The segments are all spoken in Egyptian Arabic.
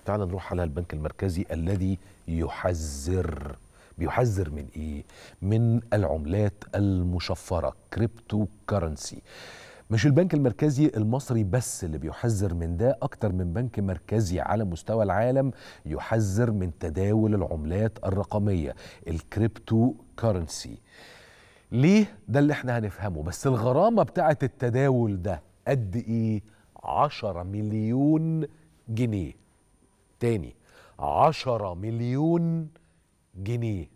تعال نروح على البنك المركزي الذي يحذر بيحذر من ايه من العملات المشفره كريبتو كرنسي مش البنك المركزي المصري بس اللي بيحذر من ده اكتر من بنك مركزي على مستوى العالم يحذر من تداول العملات الرقميه الكريبتو كرنسي ليه ده اللي احنا هنفهمه بس الغرامه بتاعه التداول ده قد ايه 10 مليون جنيه تاني 10 مليون جنيه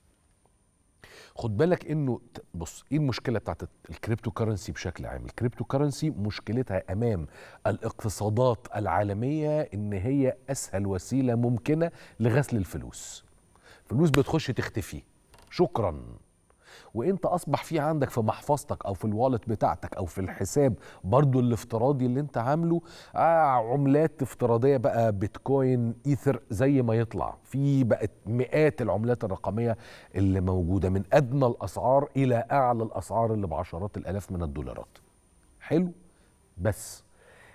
خد بالك انه بص ايه المشكله بتاعت الكريبتو كرنسي بشكل عام الكريبتو كرنسي مشكلتها امام الاقتصادات العالميه ان هي اسهل وسيله ممكنه لغسل الفلوس فلوس بتخش تختفي شكرا وانت اصبح في عندك في محفظتك او في الوالت بتاعتك او في الحساب برضو الافتراضي اللي انت عامله آه عملات افتراضيه بقى بيتكوين ايثر زي ما يطلع في بقت مئات العملات الرقميه اللي موجوده من ادنى الاسعار الى اعلى الاسعار اللي بعشرات الالاف من الدولارات حلو بس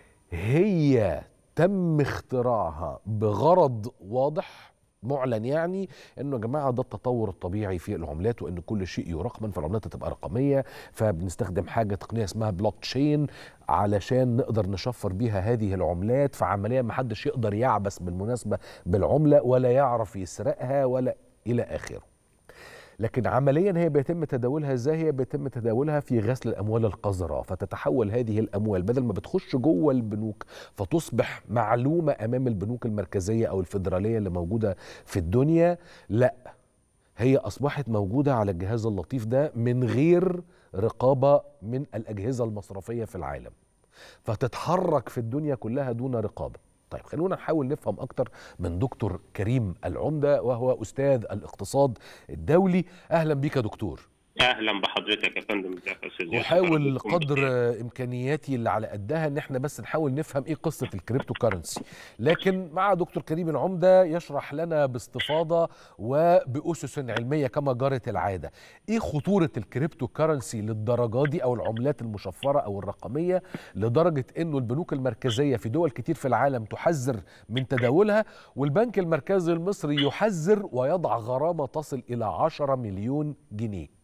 هي تم اختراعها بغرض واضح معلن يعني انه يا جماعه ده التطور الطبيعي في العملات وان كل شيء يرقمن فالعملات هتبقى رقميه فبنستخدم حاجه تقنيه اسمها بلوك تشين علشان نقدر نشفر بيها هذه العملات فعمليه ما حدش يقدر يعبس بالمناسبه بالعمله ولا يعرف يسرقها ولا الى اخره لكن عمليا هي بيتم تداولها ازاي هي بيتم تداولها في غسل الاموال القذره فتتحول هذه الاموال بدل ما بتخش جوه البنوك فتصبح معلومه امام البنوك المركزيه او الفيدراليه اللي موجوده في الدنيا لا هي اصبحت موجوده على الجهاز اللطيف ده من غير رقابه من الاجهزه المصرفيه في العالم فتتحرك في الدنيا كلها دون رقابه طيب خلونا نحاول نفهم اكتر من دكتور كريم العمده وهو استاذ الاقتصاد الدولي اهلا بك يا دكتور اهلا بحضرتك يا فندم ازيك يا استاذ احاول قدر امكانياتي اللي على قدها ان احنا بس نحاول نفهم ايه قصه الكريبتو كارنسي لكن مع دكتور كريم العمده يشرح لنا باستفاضه وباسس علميه كما جرت العاده ايه خطوره الكريبتو كارنسي للدرجه دي او العملات المشفره او الرقميه لدرجه انه البنوك المركزيه في دول كتير في العالم تحذر من تداولها والبنك المركزي المصري يحذر ويضع غرامه تصل الى 10 مليون جنيه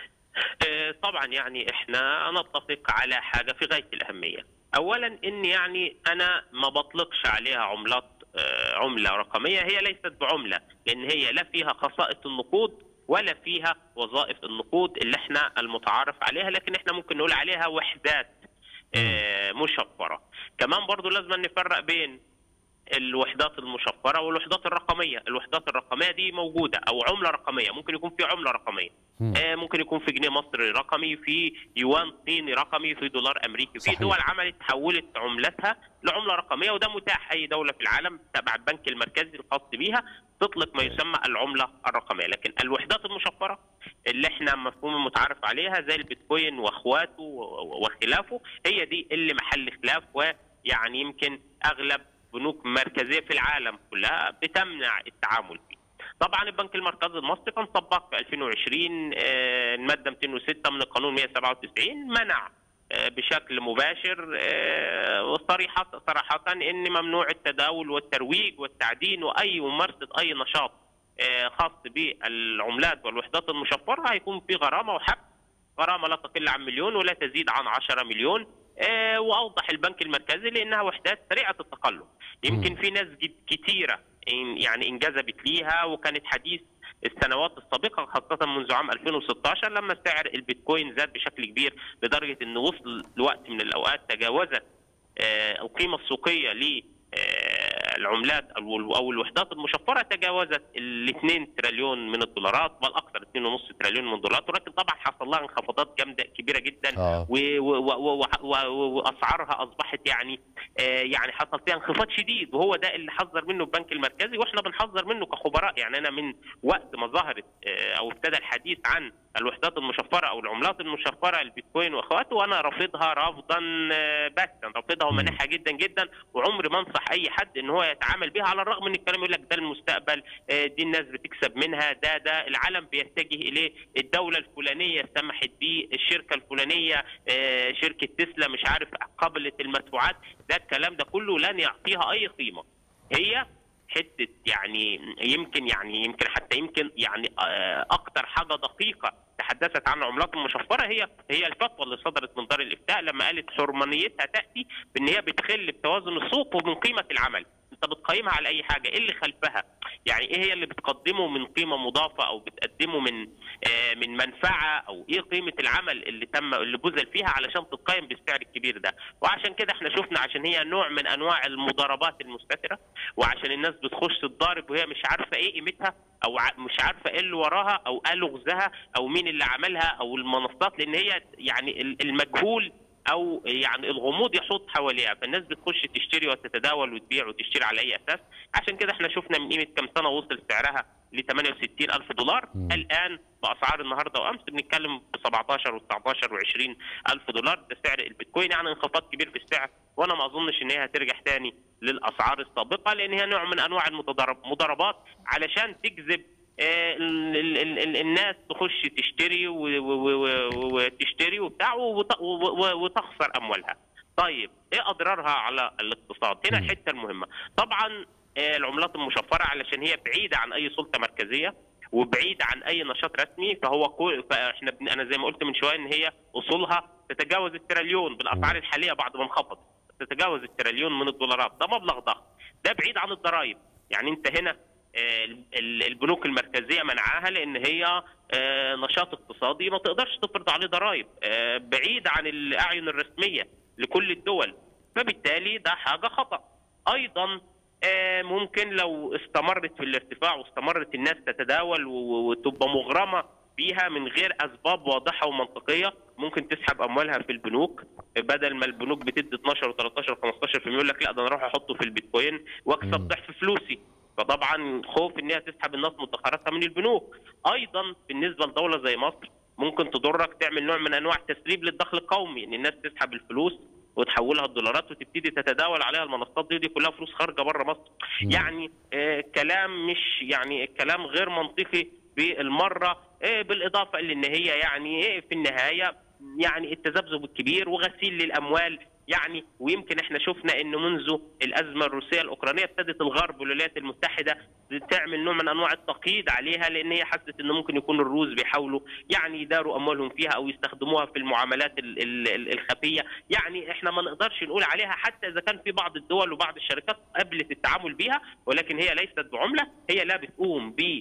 طبعا يعني احنا نتفق على حاجه في غايه الاهميه. اولا ان يعني انا ما بطلقش عليها عملات عمله رقميه هي ليست بعمله لان هي لا فيها خصائص النقود ولا فيها وظائف النقود اللي احنا المتعارف عليها لكن احنا ممكن نقول عليها وحدات مشفره. كمان برضو لازم نفرق بين الوحدات المشفره والوحدات الرقميه، الوحدات الرقميه دي موجوده او عمله رقميه، ممكن يكون في عمله رقميه. آه ممكن يكون في جنيه مصري رقمي، في يوان صيني رقمي، في دولار امريكي، في دول عملت حولت عملتها لعمله رقميه وده متاح اي دوله في العالم تبع البنك المركزي الخاص بيها تطلق ما يسمى العمله الرقميه، لكن الوحدات المشفره اللي احنا مفهوم متعارف عليها زي البيتكوين واخواته وخلافه هي دي اللي محل خلاف ويعني يمكن اغلب بنوك مركزيه في العالم كلها بتمنع التعامل فيه. طبعا البنك المركزي المصري كان طبق في 2020 الماده 206 من القانون 197 منع بشكل مباشر وصريحه صراحه ان ممنوع التداول والترويج والتعدين واي ممارسه اي نشاط خاص بالعملات والوحدات المشفره هيكون في غرامه وحبس غرامه لا تقل عن مليون ولا تزيد عن 10 مليون واوضح البنك المركزي لانها وحدات سريعه التقلب يمكن في ناس كثيره يعني انجذبت ليها وكانت حديث السنوات السابقه خاصه منذ عام 2016 لما سعر البيتكوين زاد بشكل كبير لدرجه انه وصل لوقت من الاوقات تجاوزت القيمه السوقيه ل العملات او الوحدات المشفره تجاوزت ال 2 تريليون من الدولارات بل اكثر 2.5 تريليون من الدولارات ولكن طبعا حصل لها انخفاضات جامده كبيره جدا آه. واسعارها اصبحت يعني يعني حصل فيها انخفاض شديد وهو ده اللي حذر منه البنك المركزي واحنا بنحذر منه كخبراء يعني انا من وقت ما ظهرت او ابتدى الحديث عن الوحدات المشفره او العملات المشفره البيتكوين واخواته وانا رافضها رفضا باتا رافضها ومانحها جدا جدا وعمري ما انصح اي حد ان هو يتعامل بها على الرغم من الكلام يقول لك ده المستقبل دي الناس بتكسب منها ده ده العالم بيتجه اليه الدوله الفلانيه سمحت بيه الشركه الفلانيه شركه تسلا مش عارف قبلت المدفوعات ده الكلام ده كله لن يعطيها اي قيمه هي حته يعني يمكن يعني يمكن حتى يمكن يعني آه، اكتر حاجه دقيقه تحدثت عن العملات المشفره هي هي الفتوى اللي صدرت من دار الافتاء لما قالت حرمانيتها تاتي بان هي بتخل بتوازن السوق ومن قيمه العمل انت بتقيمها على اي حاجه ايه اللي خلفها يعني ايه هي اللي بتقدمه من قيمه مضافه او بتقدمه من آه، من منفعه او ايه قيمه العمل اللي تم اللي بذل فيها علشان تتقيم بالسعر الكبير ده وعشان كده احنا شفنا عشان هي نوع من انواع المضاربات المستتره وعشان الناس بتخش تضارب وهي مش عارفه ايه قيمتها او ع- مش عارفه ايه اللي وراها او ايه لغزها او مين اللي عملها او المنصات لان هي يعني ال- المجهول او يعني الغموض يحوط حواليها فالناس بتخش تشتري وتتداول وتبيع وتشتري على اي اساس عشان كده احنا شفنا من قيمه كام سنه وصل سعرها ل 68 الف دولار مم. الان باسعار النهارده وامس بنتكلم ب 17 و19 و20 الف دولار ده سعر البيتكوين يعني انخفاض كبير في السعر وانا ما اظنش ان هي هترجع تاني للاسعار السابقه لان هي نوع من انواع المتضارب مضاربات علشان تجذب آه، ال- ال- ال- ال- الناس تخش تشتري و- و- و- وتشتري وبتاع وت- و- و- وتخسر اموالها. طيب ايه اضرارها على الاقتصاد؟ هنا مم. الحته المهمه. طبعا آه، العملات المشفره علشان هي بعيده عن اي سلطه مركزيه وبعيد عن اي نشاط رسمي فهو كل فاحنا بن... انا زي ما قلت من شويه ان هي اصولها تتجاوز التريليون بالاسعار مم. الحاليه بعد ما انخفضت تتجاوز التريليون من الدولارات ده مبلغ ضخم ده بعيد عن الضرائب يعني انت هنا آه، ال- البنوك المركزيه منعاها لان هي آه، نشاط اقتصادي ما تقدرش تفرض عليه ضرائب آه، بعيد عن الاعين الرسميه لكل الدول فبالتالي ده حاجه خطا ايضا آه، ممكن لو استمرت في الارتفاع واستمرت الناس تتداول و- و- وتبقى مغرمه بيها من غير اسباب واضحه ومنطقيه ممكن تسحب اموالها في البنوك بدل ما البنوك بتدي 12 و13 و15% يقول لك لا ده انا اروح احطه في البيتكوين واكسب مم. ضعف فلوسي فطبعا خوف ان هي تسحب الناس مدخراتها من البنوك ايضا بالنسبه لدوله زي مصر ممكن تضرك تعمل نوع من انواع التسريب للدخل القومي ان الناس تسحب الفلوس وتحولها الدولارات وتبتدي تتداول عليها المنصات دي دي كلها فلوس خارجه بره مصر مم. يعني آه كلام مش يعني الكلام غير منطقي بالمره آه بالاضافه لان هي يعني آه في النهايه يعني التذبذب الكبير وغسيل للاموال يعني ويمكن احنا شفنا ان منذ الازمه الروسيه الاوكرانيه ابتدت الغرب والولايات المتحده تعمل نوع من انواع التقييد عليها لان هي حست انه ممكن يكون الروس بيحاولوا يعني يداروا اموالهم فيها او يستخدموها في المعاملات ال- ال- ال- الخفيه، يعني احنا ما نقدرش نقول عليها حتى اذا كان في بعض الدول وبعض الشركات قبلت التعامل بيها ولكن هي ليست بعمله، هي لا بتقوم ب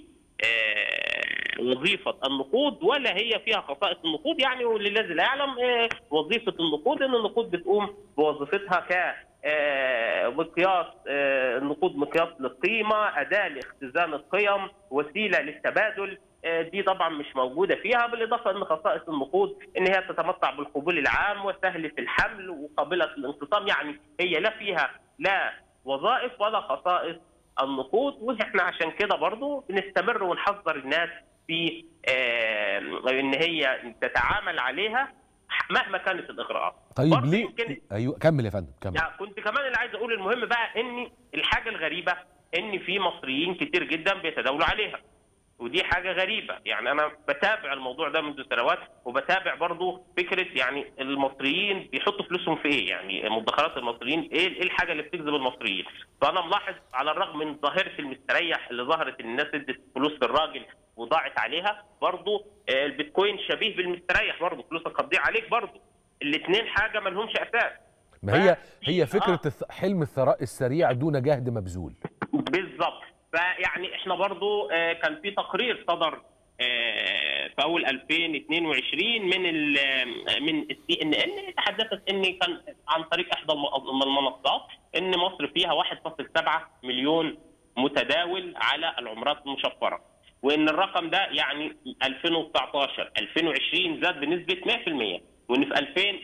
آه، وظيفه النقود ولا هي فيها خصائص النقود يعني وللذي لا يعلم آه، وظيفه النقود ان النقود بتقوم بوظيفتها ك آه، مقياس آه، النقود مقياس للقيمه، اداه لاختزان القيم، وسيله للتبادل، آه، دي طبعا مش موجوده فيها بالاضافه ان خصائص النقود ان هي تتمتع بالقبول العام وسهله الحمل وقابله للانقسام يعني هي لا فيها لا وظائف ولا خصائص النقود واحنا عشان كده برضو بنستمر ونحذر الناس في آه، ان هي تتعامل عليها مهما كانت الاغراءات طيب برضه ليه يمكن- ايوه كمل يا فندم كمل يعني كنت كمان اللي عايز اقول المهم بقى ان الحاجه الغريبه ان في مصريين كتير جدا بيتداولوا عليها ودي حاجه غريبه يعني انا بتابع الموضوع ده منذ سنوات وبتابع برضو فكره يعني المصريين بيحطوا فلوسهم في ايه يعني مدخرات المصريين ايه ايه الحاجه اللي بتجذب المصريين فانا ملاحظ على الرغم من ظاهره المستريح اللي ظهرت ان الناس ادت فلوس للراجل وضاعت عليها برضو آه، البيتكوين شبيه بالمستريح برضو فلوسك هتضيع عليك برضو الاثنين حاجه ما لهمش اساس ما هي ف- هي فكره آه. الث- حلم الثراء السريع دون جهد مبذول بالظبط فيعني احنا برضو آه، كان في تقرير صدر آه، في اول 2022 من ال من السي ان ان تحدثت ان كان عن طريق احدى الم- المنصات ان مصر فيها 1.7 مليون متداول على العملات المشفره وان الرقم ده يعني 2019 2020 زاد بنسبه 100% وان في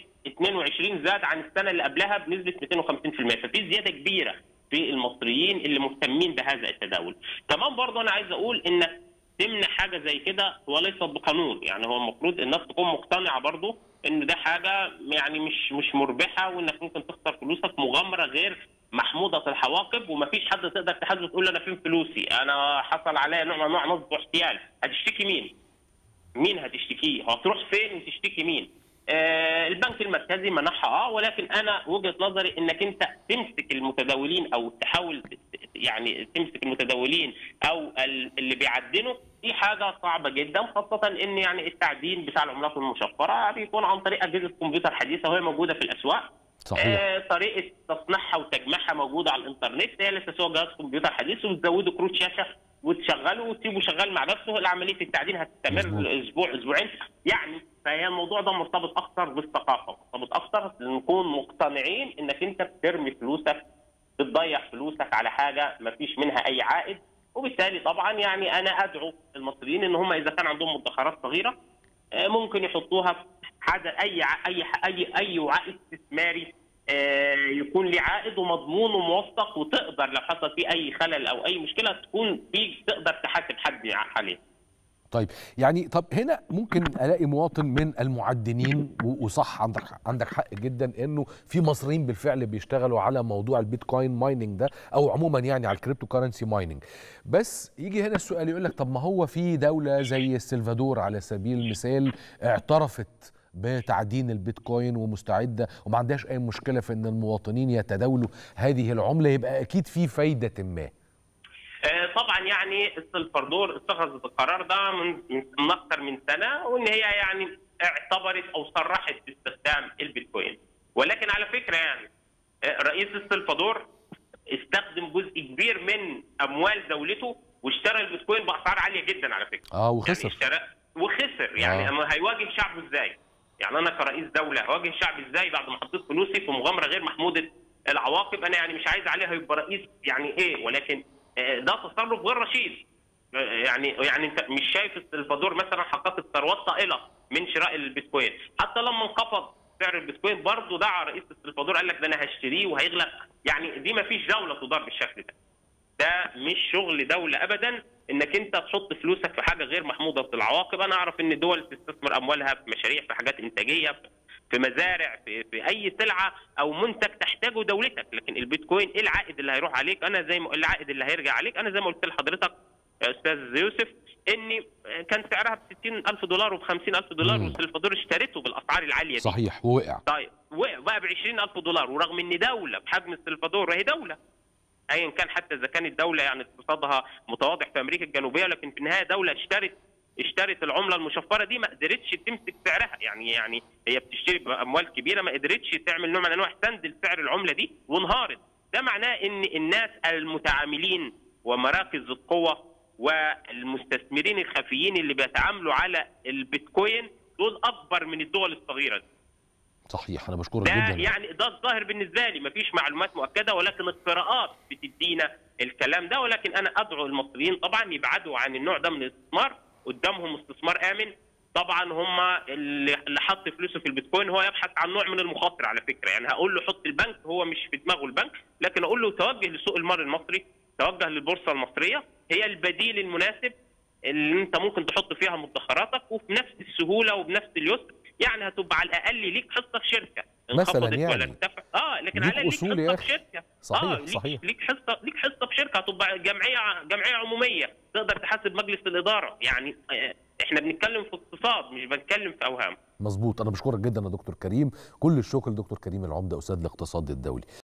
2022 زاد عن السنه اللي قبلها بنسبه 250% ففي زياده كبيره في المصريين اللي مهتمين بهذا التداول كمان برضه انا عايز اقول انك تمنع حاجه زي كده وليست بقانون يعني هو المفروض الناس تكون مقتنعه برضه ان ده حاجه يعني مش مش مربحه وانك ممكن تخسر فلوسك مغامره غير محموده الحواقب ومفيش حد تقدر تحاسبه وتقول له انا فين فلوسي انا حصل عليا نوع من انواع نصب واحتيال هتشتكي مين؟ مين هتشتكيه؟ هتروح فين وتشتكي مين؟ آه، البنك المركزي منحها اه ولكن انا وجهه نظري انك انت تمسك المتداولين او تحاول ت- يعني تمسك المتداولين او ال- اللي بيعدنوا دي حاجه صعبه جدا خاصه ان يعني التعدين بتاع العملات المشفره بيكون عن طريق اجهزه كمبيوتر حديثه وهي موجوده في الاسواق صحيح آه، طريقه تصنيعها وتجميعها موجوده على الانترنت هي اللي تسوى جهاز كمبيوتر حديث وتزودوا كروت شاشه وتشغله وتسيبه شغال مع نفسه عمليه التعدين هتستمر مظبوط. اسبوع اسبوعين يعني فهي الموضوع ده مرتبط اكثر بالثقافه مرتبط اكثر نكون مقتنعين انك انت بترمي فلوسك بتضيع فلوسك على حاجه ما فيش منها اي عائد وبالتالي طبعا يعني انا ادعو المصريين ان هم اذا كان عندهم مدخرات صغيره آه، ممكن يحطوها في حاجه اي ع- اي ح- اي اي وعاء استثماري آه، يكون ليه عائد ومضمون وموثق وتقدر لو حصل فيه اي خلل او اي مشكله تكون فيه تقدر تحاسب حد عليه. طيب يعني طب هنا ممكن الاقي مواطن من المعدنين و- وصح عندك عندك حق جدا انه في مصريين بالفعل بيشتغلوا على موضوع البيتكوين مايننج ده او عموما يعني على الكريبتو كارنسي مايننج بس يجي هنا السؤال يقول لك طب ما هو في دوله زي السلفادور على سبيل المثال اعترفت بتعدين البيتكوين ومستعده وما عندهاش اي مشكله في ان المواطنين يتداولوا هذه العمله يبقى اكيد في فايده ما آه، طبعا يعني السلفادور اتخذت القرار ده من من من اكثر من سنه وان هي يعني اعتبرت او صرحت باستخدام البيتكوين ولكن على فكره يعني آه، رئيس السلفادور استخدم جزء كبير من اموال دولته واشترى البيتكوين باسعار عاليه جدا على فكره اه وخسر يعني اشترى وخسر يعني آه. أما هيواجه شعبه ازاي؟ يعني انا كرئيس دوله هواجه شعبي ازاي بعد ما حطيت فلوسي في مغامره غير محموده العواقب انا يعني مش عايز عليها يبقى رئيس يعني ايه ولكن آه، ده تصرف غير رشيد آه، يعني يعني انت مش شايف السلفادور مثلا حققت ثروات طائله من شراء البيتكوين حتى لما انخفض سعر البيتكوين برضه دعا رئيس السلفادور قال لك ده انا هشتريه وهيغلى يعني دي ما فيش دوله تدار بالشكل ده ده مش شغل دوله ابدا انك انت تحط فلوسك في حاجه غير محموده العواقب انا اعرف ان الدول تستثمر اموالها في مشاريع في حاجات انتاجيه في مزارع في, في اي سلعه او منتج تحتاجه دولتك لكن البيتكوين ايه العائد اللي هيروح عليك انا زي ما العائد اللي هيرجع عليك انا زي ما قلت لحضرتك يا استاذ يوسف ان كان سعرها ب 60000 دولار وب 50000 دولار مم. والسلفادور اشترته بالاسعار العاليه دي صحيح ووقع طيب وقع بقى ب 20000 دولار ورغم ان دوله بحجم السلفادور هي دوله ايا كان حتى اذا كانت دوله يعني اقتصادها متواضع في امريكا الجنوبيه لكن في النهايه دوله اشترت اشترت العمله المشفره دي ما قدرتش تمسك سعرها يعني يعني هي بتشتري باموال كبيره ما قدرتش تعمل نوع من انواع سند لسعر العمله دي وانهارت ده معناه ان الناس المتعاملين ومراكز القوه والمستثمرين الخفيين اللي بيتعاملوا على البيتكوين دول اكبر من الدول الصغيره دي. صحيح انا بشكرك ده جدا يعني ده الظاهر بالنسبه لي مفيش معلومات مؤكده ولكن القراءات بتدينا الكلام ده ولكن انا ادعو المصريين طبعا يبعدوا عن النوع ده من الاستثمار قدامهم استثمار امن طبعا هم اللي اللي حط فلوسه في البيتكوين هو يبحث عن نوع من المخاطره على فكره يعني هقول له حط البنك هو مش في دماغه البنك لكن اقول له توجه لسوق المال المصري توجه للبورصه المصريه هي البديل المناسب اللي انت ممكن تحط فيها مدخراتك وفي نفس السهوله وبنفس اليسر يعني هتبقى على الاقل ليك حصه في شركه مثلاً انخفضت يعني. ولا ارتفع اه لكن ليك على الاقل أصول ليك يا حصه أخي. في شركه صحيح، آه ليك صحيح. ليك حصه ليك حصه في شركه هتبقى جمعيه جمعيه عموميه تقدر تحاسب مجلس الاداره يعني آه، احنا بنتكلم في اقتصاد مش بنتكلم في اوهام مظبوط انا بشكرك جدا يا دكتور كريم كل الشكر لدكتور كريم العمده استاذ الاقتصاد الدولي